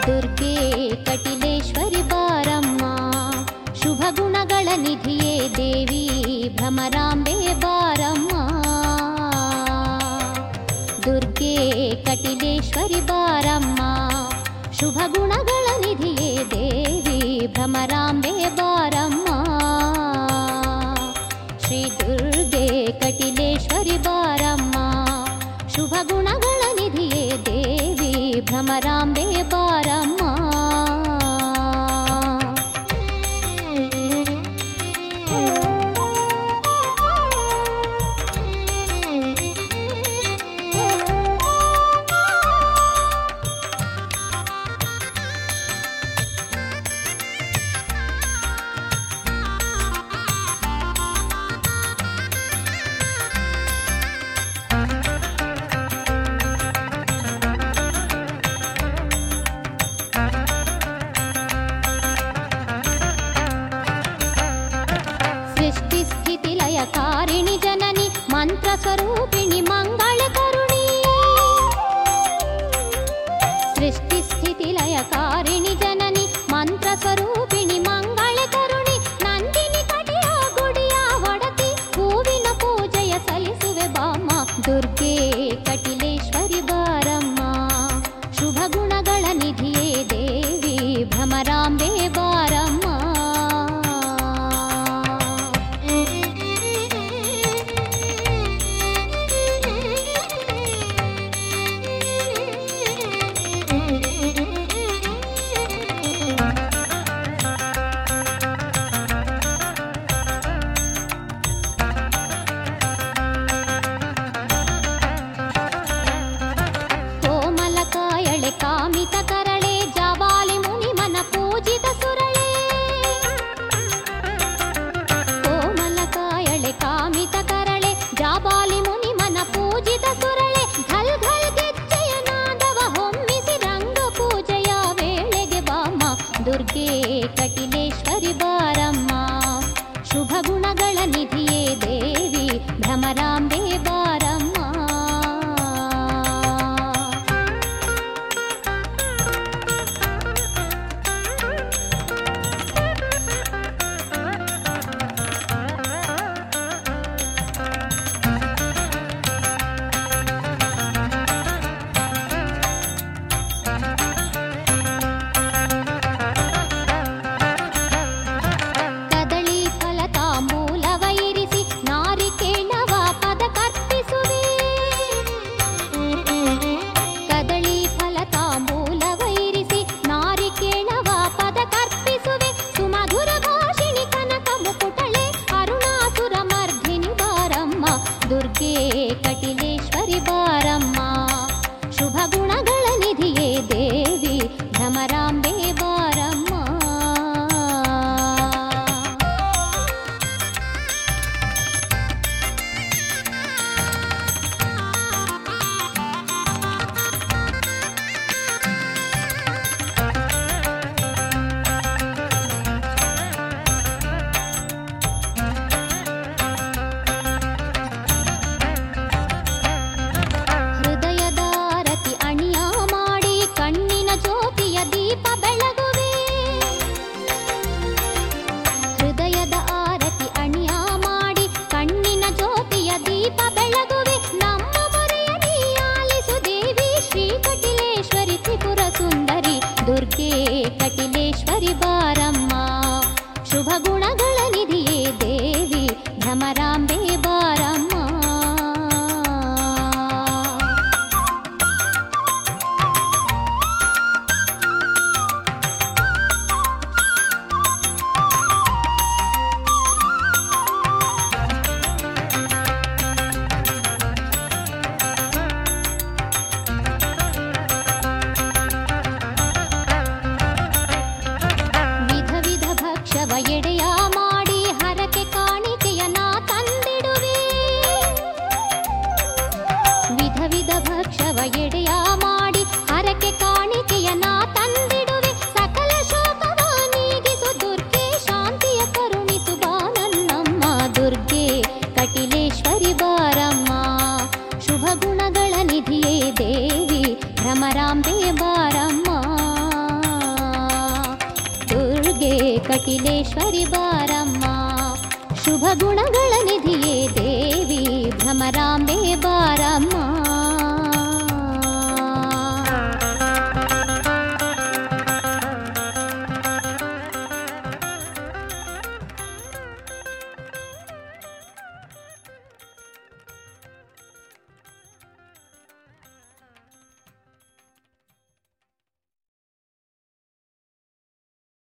ದುರ್ಗೆ ಕಟಿಲೇಶ್ವರಿ ಬಾರಮ್ಮ ಶುಭ ಗುಣಗಳ ನಿಧಿಯೇ ದೇವಿ ಭ್ರಮರಾಂಬೆ ಬಾರಮ್ಮ ದುರ್ಗೆ ಕಟಿಲೇಶ್ವರಿ ಬಾರಮ್ಮ ಶುಭ ಗುಣಗಳ ನಿಧಿಯೇ ದೇವಿ ಭ್ರಮರಾಂಬೆ ಬಾರಮ್ಮ ಶ್ರೀ ದುರ್ಗೆ ಕಟಿಲೇಶ್ವರಿ ಬಾರಮ್ಮ ಶುಭ ಗುಣಗಳ ನಿಧಿಯೇ ದೇವಿ ಭ್ರಮರಾಂಬೆ ಬಾರಮ್ಮ ಸೃಷ್ಟಿ ಸ್ಥಿತಿ ಲಯಕಾರಿಣಿ ಜನನಿ ಮಂತ್ರ ಸ್ವರೂಪಿಣಿ ಮಂಗಳ ಕರುಣಿ ಸೃಷ್ಟಿ ಸ್ಥಿತಿ ಲಯಕಾರಿಣಿ ಜನನಿ ಮಂತ್ರ ಸ್ವರೂಪಿಣಿ ಮಂಗಳ ಕರುಣಿ ನಂದಿನಿ ಕಟಿಯ ಗುಡಿಯ ಒಡತಿ ಹೂವಿನ ಪೂಜೆಯ ಸಲ್ಲಿಸುವೆ ಬಾಮ್ಮ ದುರ್ಗೆ ಕಟಿಲೇಶ್ವರಿ ಬಾರಮ್ಮ ಶುಭ ಗುಣಗಳ ನಿಧಿಯೇ ದೇವಿ ಭ್ರಮರಾಂಬೆ ಬಾರಮ್ಮ ಕೋಮಲ ಕಾಯಳೆ ಕಾಮಿತ ಕರಳೆ ಜವಾಲಿ ಮುನಿಮನ ಪೂಜಿತ ಸುರಳೆ ಕೋಮಲ ಕಾಯಳೆ ಕಾಮಿತ ಕರಳೆ ಜಾಬಾಲಿ ಮುನಿಮನ ಪೂಜಿತ ಸುರಳೆ ಘಲ್ ಘಲ್ ಗೆಜ್ಜೆಯ ನಾದವ ಹೊಮ್ಮಿಸಿ ರಂಗ ಪೂಜೆಯ ವೇಳೆಗೆ ಬಾಮ ದುರ್ಗೆ ಕಟಿಲೇಶ್ವರಿ ಬಾರಮ್ಮ ಶುಭ ಗುಣಗಳ ನಿಧಿಯೇ ದೇವಿ ಭ್ರಮರಾಂಬೆ ಬಾರಮ್ಮ ಕದಳಿ ಫಲ ತಾಂಬೂಲವ ಇರಿಸಿ ನಾರಿಕೇಳವ ಪದ ಕರ್ಪಿಸುವೆ ಕದಳಿ ಫಲ ತಾಂಬೂಲವ ಇರಿಸಿ ನಾರಿಕೇಳವ ಪದ ಕರ್ಪಿಸುವೆ ಸುಮಧುರ ಭಾಷಿಣಿ ಕನಕ ಮುಕುಟಳೆ ಅರುಣಾಸುರ ಮರ್ಧಿನಿ ಬಾರಮ್ಮ ದುರ್ಗೆ ಕಟಿಲೇಶ್ವರಿ ಬಾರಮ್ಮ ಶುಭ ಗುಣಗಳ ನಿಧಿಯೇ ದೇವಿ ಭ್ರಮರಾಂಬೆ ಬಾರಮ್ಮ ಹೃದಯದಾರತಿ ಅಣಿಯ ಮಾಡಿ ಕಣ್ಣಿನ ಜ್ಯೋತಿಯ ದೀಪ ಬೆಳಗುವೆ ಹೃದಯದ ಆರತಿ ಅಣಿಯ ಮಾಡಿ ಕಣ್ಣಿನ ಜ್ಯೋತಿಯ ದೀಪ ಬೆಳಗುವೆ ನಮ್ಮ ಮೊರೆಯ ನೀ ಆಲಿಸು ದೇವಿ ಶ್ರೀ ಕಟಿಲೇಶ್ವರಿ ತ್ರಿಪುರ ಸುಂದರಿ ದುರ್ಗೆ ಕಟಿಲೇಶ್ವರಿ ಬಾರಮ್ಮ ಶುಭ ಗುಣಗಳ ನಿಧಿಯೇ ದೇವಿ ಭ್ರಮರಾಂಬೆ ಬಾರಮ್ಮ ವಿಧ ವಿಧ ಭಕ್ಷ್ಯವ ಎಡೆಯ ಮಾಡಿ ಹರಕೆ ಕಾಣಿಕೆಯ ನಾ ತಂದಿಡುವೆ ವಿಧ ವಿಧ ಭಕ್ಷ್ಯವ ಎಡೆಯ ಮಾಡಿ ಹರಕೆ ಕಾಣಿಕೆಯ ನಾ ತಂದಿಡುವೆ ಸಕಲ ಶೋಕವ ನೀಗಿಸು ದುರ್ಗೆ ಶಾಂತಿಯ ಕರುಣಿಸು ಬಾನನ್ನಮ್ಮ ದುರ್ಗೆ ಕಟಿಲೇಶ್ವರಿ ಬಾರಮ್ಮ ಶುಭ ಗುಣಗಳ ನಿಧಿಯೇ ದೇವಿ ಭ್ರಮರಾಂಬೆ ಬಾರಮ್ಮ ಕಟಿಲೇಶ್ವರಿ ಬಾರಮ್ಮ ಶುಭ ಗುಣಗಳ ನಿಧಿಯೇ